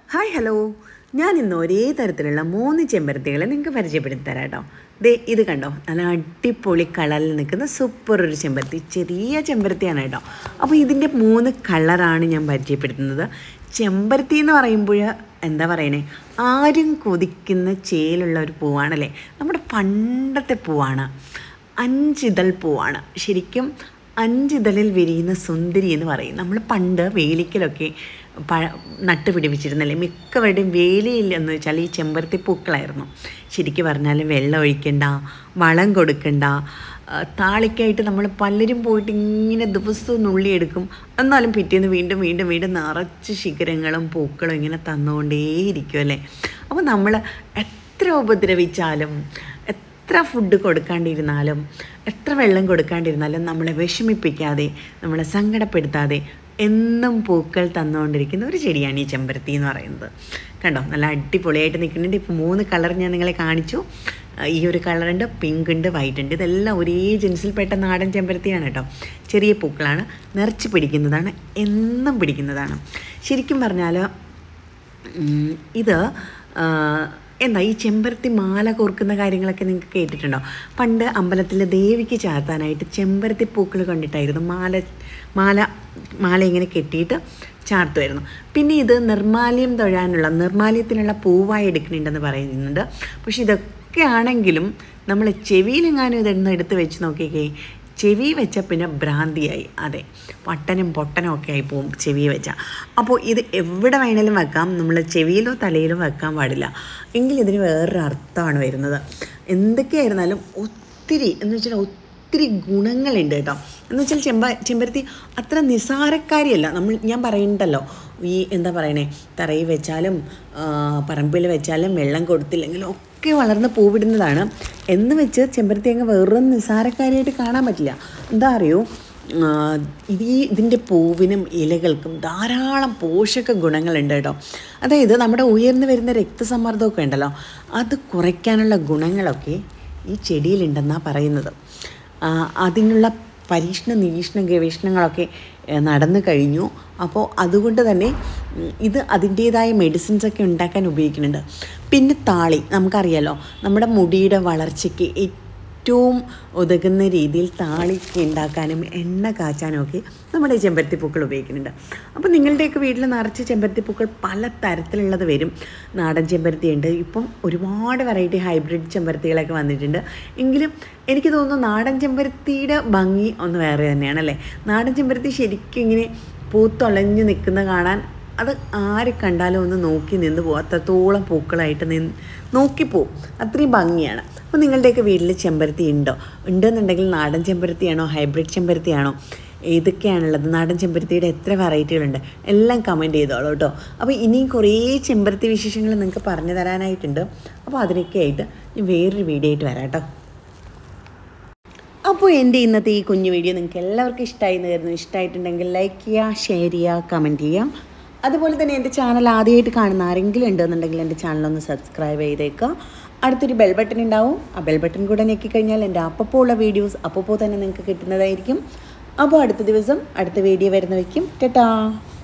hi hello ഞാൻ ഇന്ന് ഒരേ തരത്തിലുള്ള മൂന്ന് ചെമ്പരത്തികളെ നിങ്ങൾക്ക് പരിചയപ്പെടുത്തി തരാം കേട്ടോ ദേ ഇത് കണ്ടോ നല്ല അടിപൊളി കളറിൽ നിൽക്കുന്ന സൂപ്പർ ഒരു ചെമ്പരത്തി ചെറിയ ചെമ്പരത്തിയാണ് കേട്ടോ അപ്പോൾ ഇതിൻ്റെ മൂന്ന് കളറാണ് ഞാൻ പരിചയപ്പെടുത്തുന്നത് ചെമ്പരത്തി എന്ന് പറയുമ്പോൾ എന്താ പറയണേ ആരും കൊതിക്കുന്ന ചേലുള്ള ഒരു പൂവാണല്ലേ നമ്മുടെ പണ്ടത്തെ പൂവാണ് അഞ്ചിതൾ പൂവാണ് ശരിക്കും അഞ്ചിതളിൽ വിരിയുന്ന സുന്ദരി എന്ന് പറയും നമ്മൾ പണ്ട് വേലിക്കലൊക്കെ പഴ നട്ട് പിടിപ്പിച്ചിരുന്നല്ലേ മിക്കവരുടെയും വേലിയിൽ എന്ന് വെച്ചാൽ ഈ ചെമ്പരത്തി പൂക്കളായിരുന്നു ശരിക്കും പറഞ്ഞാൽ വെള്ളം ഒഴിക്കണ്ട വളം കൊടുക്കണ്ട ആ, താളിക്കായിട്ട് നമ്മൾ പലരും പോയിട്ട് ഇങ്ങനെ ദിവസവും നുള്ളിയെടുക്കും എന്നാലും പിറ്റേന്ന് വീണ്ടും വീണ്ടും വീണ്ടും നിറച്ച് ശിഖരങ്ങളും പൂക്കളും ഇങ്ങനെ തന്നുകൊണ്ടേയിരിക്കും അല്ലേ അപ്പോൾ നമ്മൾ എത്ര ഉപദ്രവിച്ചാലും എത്ര ഫുഡ് കൊടുക്കാണ്ടിരുന്നാലും എത്ര വെള്ളം കൊടുക്കാണ്ടിരുന്നാലും നമ്മളെ വിഷമിപ്പിക്കാതെ നമ്മളെ സങ്കടപ്പെടുത്താതെ എന്നും പൂക്കൾ തന്നുകൊണ്ടിരിക്കുന്ന ഒരു ചെടിയാണ് ഈ ചെമ്പരത്തി എന്ന് പറയുന്നത് കണ്ടോ നല്ല അടിപൊളിയായിട്ട് നിൽക്കുന്നുണ്ട് ഇപ്പോൾ മൂന്ന് കളർ ഞാൻ നിങ്ങളെ കാണിച്ചു ആ, ഈ ഒരു കളറുണ്ട് പിങ്ക് ഉണ്ട് വൈറ്റ് ഉണ്ട് ഇതെല്ലാം ഒരേ ജൻസിൽപ്പെട്ട നാടൻ ചെമ്പരത്തിയാണ് കേട്ടോ ചെറിയ പൂക്കളാണ് നിറച്ച് പിടിക്കുന്നതാണ് എന്നും പിടിക്കുന്നതാണ് ശരിക്കും പറഞ്ഞാൽ ഉം, ഇത് ആ, എന്താ ഈ ചെമ്പരത്തി മാല കോർക്കുന്ന കാര്യങ്ങളൊക്കെ നിങ്ങൾക്ക് കേട്ടിട്ടുണ്ടോ പണ്ട് അമ്പലത്തിൽ ദേവിക്ക് ചാർത്താനായിട്ട് ചെമ്പരത്തി പൂക്കൾ കണ്ടിട്ടായിരുന്നു മാല മാല മാല ഇങ്ങനെ കെട്ടിയിട്ട് ചാർത്തുമായിരുന്നു പിന്നെ ഇത് നിർമാല്യം തൊഴാനുള്ള നിർമാല്യത്തിനുള്ള പൂവായി എടുക്കുന്നുണ്ടെന്ന് പറയുന്നുണ്ട് പക്ഷെ ഇതൊക്കെ ആണെങ്കിലും നമ്മൾ ചെവിയിലെങ്ങാനും ഇതൊന്ന് എടുത്ത് വെച്ച് നോക്കിക്കേ ചെവി വെച്ച പിന്നെ ഭ്രാന്തിയായി അതെ പട്ടനും പൊട്ടനും ഒക്കെ ആയി പോകും ചെവി വെച്ചാൽ അപ്പോൾ ഇത് എവിടെ വേണേലും വെക്കാം നമ്മൾ ചെവിയിലോ തലയിലോ വെക്കാൻ പാടില്ല എങ്കിൽ ഇതിന് വേറൊരു അർത്ഥമാണ് വരുന്നത് എന്തൊക്കെയായിരുന്നാലും ഒത്തിരി എന്ന് വെച്ചാൽ ഒത്തിരി ഗുണങ്ങളുണ്ട് കേട്ടോ എന്ന് വെച്ചാൽ ചെമ്പ ചെമ്പരത്തി അത്ര നിസ്സാരക്കാരിയല്ല നമ്മൾ ഞാൻ പറയുന്നുണ്ടല്ലോ ഈ എന്താ പറയണേ തറയിൽ വെച്ചാലും ആ, പറമ്പിൽ വെച്ചാലും വെള്ളം കൊടുത്തില്ലെങ്കിലും ഒക്കെ വളർന്ന് പൂവിടുന്നതാണ് എന്ന് വെച്ച് ചെമ്പരത്തി അങ്ങ് വെറും നിസ്സാരക്കാരിയായിട്ട് കാണാൻ പറ്റില്ല എന്താ അറിയോ ആ, ഇത് ഈ ഇതിൻ്റെ പൂവിനും ഇലകൾക്കും ധാരാളം പോഷക ഗുണങ്ങളുണ്ട് കേട്ടോ അതായത് നമ്മുടെ ഉയർന്നു വരുന്ന രക്തസമ്മർദ്ദമൊക്കെ ഉണ്ടല്ലോ അത് കുറയ്ക്കാനുള്ള ഗുണങ്ങളൊക്കെ ഈ ചെടിയിലുണ്ടെന്നാണ് പറയുന്നത് ആ, അതിനുള്ള പരീക്ഷണ നിരീക്ഷണ ഗവേഷണങ്ങളൊക്കെ ഏഹ്, നടന്നു കഴിഞ്ഞു അപ്പോൾ അതുകൊണ്ട് തന്നെ ഉം, ഇത് അതിൻ്റേതായ മെഡിസിൻസ് ഒക്കെ ഉണ്ടാക്കാൻ ഉപയോഗിക്കുന്നുണ്ട് പിന്നെ താളി നമുക്കറിയാലോ നമ്മുടെ മുടിയുടെ വളർച്ചയ്ക്ക് ഏറ്റവും ഉതകുന്ന രീതിയിൽ താളിക്ക് ഉണ്ടാക്കാനും എണ്ണ കാച്ചാനും ഒക്കെ നമ്മുടെ ഈ ചെമ്പരത്തിപ്പൂക്കൾ ഉപയോഗിക്കുന്നുണ്ട് അപ്പോൾ നിങ്ങളുടെയൊക്കെ വീട്ടിൽ നിറച്ച് ചെമ്പരത്തിപ്പൂക്കൾ പല തരത്തിലുള്ളത് വരും നാടൻ ചെമ്പരത്തിയുണ്ട് ഇപ്പം ഒരുപാട് വെറൈറ്റി ഹൈബ്രിഡ് ചെമ്പരത്തികളൊക്കെ വന്നിട്ടുണ്ട് എങ്കിലും എനിക്ക് തോന്നുന്നു നാടൻ ചെമ്പരത്തിയുടെ ഭംഗി ഒന്ന് വേറെ തന്നെയാണ് അല്ലേ നാടൻ ചെമ്പരത്തി ശരിക്കും ഇങ്ങനെ പൂത്തൊളഞ്ഞ് നിൽക്കുന്ന കാണാൻ അത് ആര് കണ്ടാലും ഒന്ന് നോക്കി നിന്ന് പോകും അത്രത്തോളം പൂക്കളായിട്ട് നിന്ന് നോക്കിപ്പോവും അത്രയും ഭംഗിയാണ് അപ്പോൾ നിങ്ങളുടെയൊക്കെ വീട്ടിൽ ചെമ്പരത്തി ഉണ്ടോ ഉണ്ടെന്നുണ്ടെങ്കിൽ നാടൻ ചെമ്പരത്തിയാണോ ഹൈബ്രിഡ് ചെമ്പരത്തിയാണോ ഏതൊക്കെയാണുള്ളത് നാടൻ ചെമ്പരത്തിയുടെ എത്ര വെറൈറ്റികളുണ്ട് എല്ലാം കമൻറ്റ് ചെയ്തോളൂ കേട്ടോ അപ്പോൾ ഇനിയും കുറേ ചെമ്പരത്തി വിശേഷങ്ങൾ നിങ്ങൾക്ക് പറഞ്ഞു തരാനായിട്ടുണ്ട് അപ്പോൾ അതിനൊക്കെ ആയിട്ട് ഞാൻ വേറൊരു വീഡിയോ ആയിട്ട് വരാം കേട്ടോ അപ്പോൾ എൻ്റെ ഇന്നത്തെ ഈ കുഞ്ഞു വീഡിയോ നിങ്ങൾക്ക് എല്ലാവർക്കും ഇഷ്ടമായി എന്ന് കരുതുന്നു ഇഷ്ടമായിട്ടുണ്ടെങ്കിൽ ലൈക്ക് ചെയ്യുക ഷെയർ ചെയ്യുക കമൻറ്റ് ചെയ്യുക അതുപോലെ തന്നെ എൻ്റെ ചാനൽ ആദ്യമായിട്ട് കാണുന്ന ആരെങ്കിലും ഉണ്ടെന്നുണ്ടെങ്കിൽ എൻ്റെ ചാനലൊന്ന് സബ്സ്ക്രൈബ് ചെയ്തേക്കുക അടുത്തൊരു ബെൽ ബട്ടൺ ഉണ്ടാവും ആ ബെൽ ബട്ടൺ കൂടെ ഞെക്കിക്കഴിഞ്ഞാൽ എൻ്റെ അപ്പോൾ ഉള്ള വീഡിയോസ് അപ്പോൾ തന്നെ നിങ്ങൾക്ക് കിട്ടുന്നതായിരിക്കും അപ്പോൾ അടുത്ത ദിവസം അടുത്ത വീഡിയോ വരുന്ന വയ്ക്കും ടാ